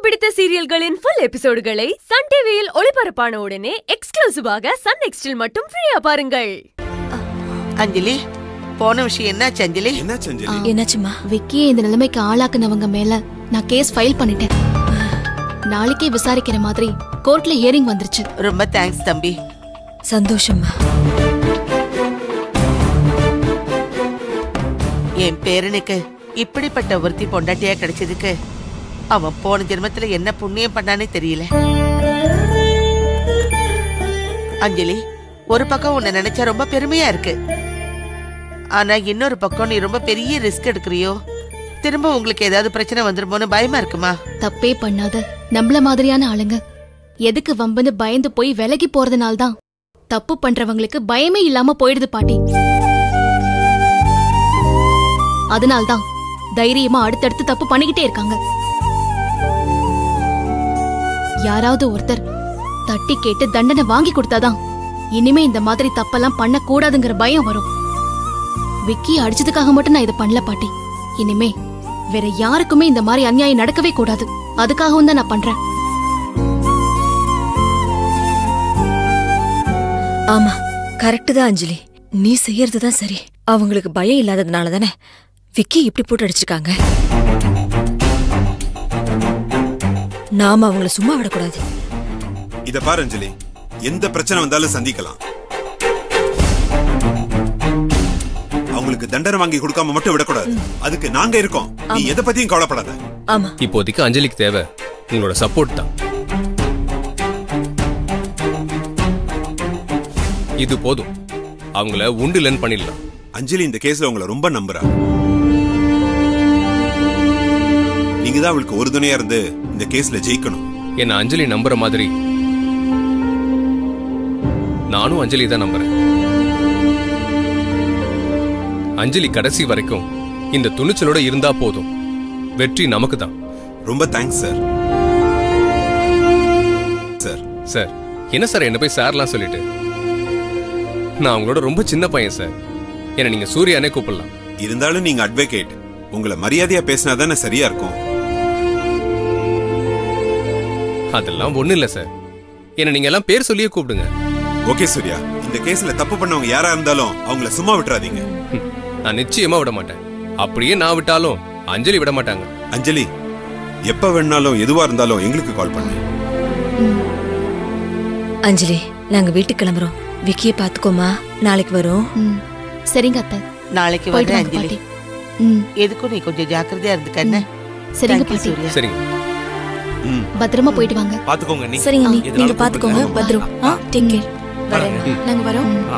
பிடித்த சீரியல்களின் full எபிசோடுகளை Sun டிவியில் ஒளிபரப்பான உடனே எக்ஸ்க்ளூசிவாக சன் நெக்ஸ்டில் மட்டும் ஃப்ரீயா பாருங்கள் அஞ்சலி போன விஷயம் என்னாச்சு அஞ்சலி என்னாச்சு அஞ்சலி என்னாச்சுமா விக்கியை இந்த நிலைமைக்கு ஆளாக்குனவங்க மேல நான் கேஸ் ஃபைல் பண்ணிட்டேன் நாளைக்கே விசாரிக்கிற மாதிரி கோர்ட்ல ஹியரிங் வந்துருச்சு ரொம்ப தேங்க்ஸ் தம்பி சந்தோஷம்மா என் பேரனுக்கு இப்படிப்பட்ட ஒருத்தி பொண்டாட்டியா கிடைச்சதுக்கு அவன் போன ஜென்மத்துல என்ன புண்ணியம் பண்ணானே தெரியல அஞ்சலி ஒரு பக்கம் உன்னை நினைச்சா ரொம்ப பெருமையா இருக்கு ஆனா இன்னொரு பக்கம் நீ ரொம்ப பெரிய ரிஸ்க் எடுக்கிறியோ திரும்ப உங்களுக்கு ஏதாவது பிரச்சனை வந்துருமோன்னு பயமா இருக்குமா தப்பே பண்ணாத நம்மள மாதிரியான ஆளுங்க எதுக்கு வம்புன்னு பயந்து போய் விலகி போறதுனால தான் தப்பு பண்றவங்களுக்கு பயமே இல்லாம போயிடுது பாட்டி அதனால்தான் தைரியமா அடுத்தடுத்து தப்பு பண்ணிக்கிட்டே இருக்காங்க யாராவது ஒருத்தர் தட்டி கேட்டு தண்டனை வாங்கி கொடுத்தாதான் இனிமே இந்த மாதிரி தப்பெல்லாம் பண்ண கூடாதுங்கிற பயம் வரும் விக்கி அடிச்சதுக்காக மட்டும் நான் இதை பண்ணல பாட்டி இனிமே வேற யாருக்குமே இந்த மாதிரி அநியாயம் நடக்கவே கூடாது அதுக்காகவும் தான் நான் பண்றேன் ஆமா கரெக்ட் தான் அஞ்சலி நீ செய்யறது தான் சரி அவங்களுக்கு பயம் இல்லாததுனால தானே விக்கி இப்படி போட்டு அடிச்சிருக்காங்க நாம அவங்கள சும்மா விடக்கூடாது இத பாரு அஞ்சலி எந்த பிரச்சனை வந்தாலும் சந்திக்கலாம் அவங்களுக்கு தண்டனை வாங்கி கொடுக்காம மட்டும் விடக்கூடாது அதுக்கு நாங்க இருக்கோம் நீ எதை பத்தியும் கவலைப்படாத ஆமா இப்போதைக்கு அஞ்சலிக்கு தேவை உங்களோட சப்போர்ட் தான் இது போதும் அவங்கள உண்டு லென் பண்ணிடலாம் அஞ்சலி இந்த கேஸ்ல உங்களை ரொம்ப நம்புறா நீங்க தான் அவளுக்கு ஒரு துணையா இருந்து இந்த கேஸ்ல ஜெயிக்கணும் என்ன அஞ்சலி நம்புற மாதிரி நானும் அஞ்சலி தான் நம்புறேன் அஞ்சலி கடைசி வரைக்கும் இந்த துணிச்சலோட இருந்தா போதும் வெற்றி நமக்கு தான் ரொம்ப தேங்க்ஸ் சார் சார் சார் என்ன சார் என்ன போய் சார்லாம் சொல்லிட்டு நான் உங்களோட ரொம்ப சின்ன பையன் சார் என்ன நீங்க சூர்யானே கூப்பிடலாம் இருந்தாலும் நீங்க அட்வொகேட் உங்களை மரியாதையா பேசினா தானே சரியா இருக்கும் அதெல்லாம் ஒண்ணு இல்ல சார் என்ன நீங்க எல்லாம் பேர் சொல்லியே கூப்பிடுங்க ஓகே சூர்யா இந்த கேஸ்ல தப்பு பண்ணவங்க யாரா இருந்தாலும் அவங்கள சும்மா விட்டுறாதீங்க ஹம், நான் நிச்சயமா விட மாட்டேன் அப்படியே நான் விட்டாலும் அஞ்சலி விட மாட்டாங்க அஞ்சலி எப்ப வேணாலும் எதுவா இருந்தாலும் எங்களுக்கு கால் பண்ணு அஞ்சலி நாங்க வீட்டுக்கு கிளம்புறோம் விக்கிய பாத்துக்கோமா நாளைக்கு வரோம் ம், சரிங்க அத்தை நாளைக்கு போயிட்டு வரேன் வாங்க அஞ்சலி பாட்டி ம் எதுக்கும் நீ கொஞ்சம் ஜாக்கிரதையா இருந்துக்க என்ன சரிங்க Thank you, பாட்டி சூர்யா. சரிங்க ம் பத்திரமா போயிட்டு வாங்க பாத்துக்கோங்க நீ சரிங்க நீ எதுனாலும் நீங்க பாத்துக்கோங்க கூப்பிடுங்க. பத்ரம் ஆ டேக் கேர் வரேன். நாங்க வரோம் ஆ.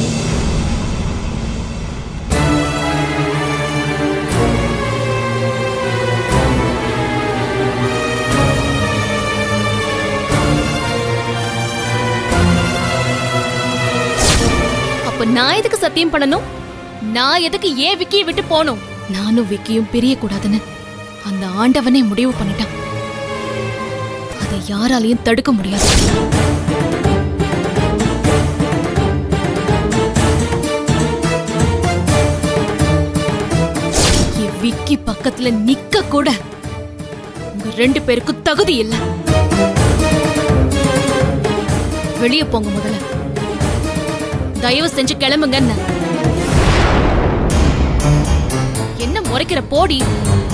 அப்ப நான் எதுக்கு சத்தியம் பண்ணணும் நான் எதுக்கு ஏன் விக்கியை விட்டு போகணும் நானும் விக்கியும் பிரிய கூடாதுன்னு அந்த ஆண்டவனே முடிவு பண்ணிட்டான் அதை யாராலையும் தடுக்க முடியாது என் விக்கி பக்கத்துல நிக்க கூட உங்க ரெண்டு பேருக்கும் தகுதி இல்ல வெளிய போங்க முதல்ல தயவு செஞ்சு கிளம்புங்க என்ன முறைக்கிற போடி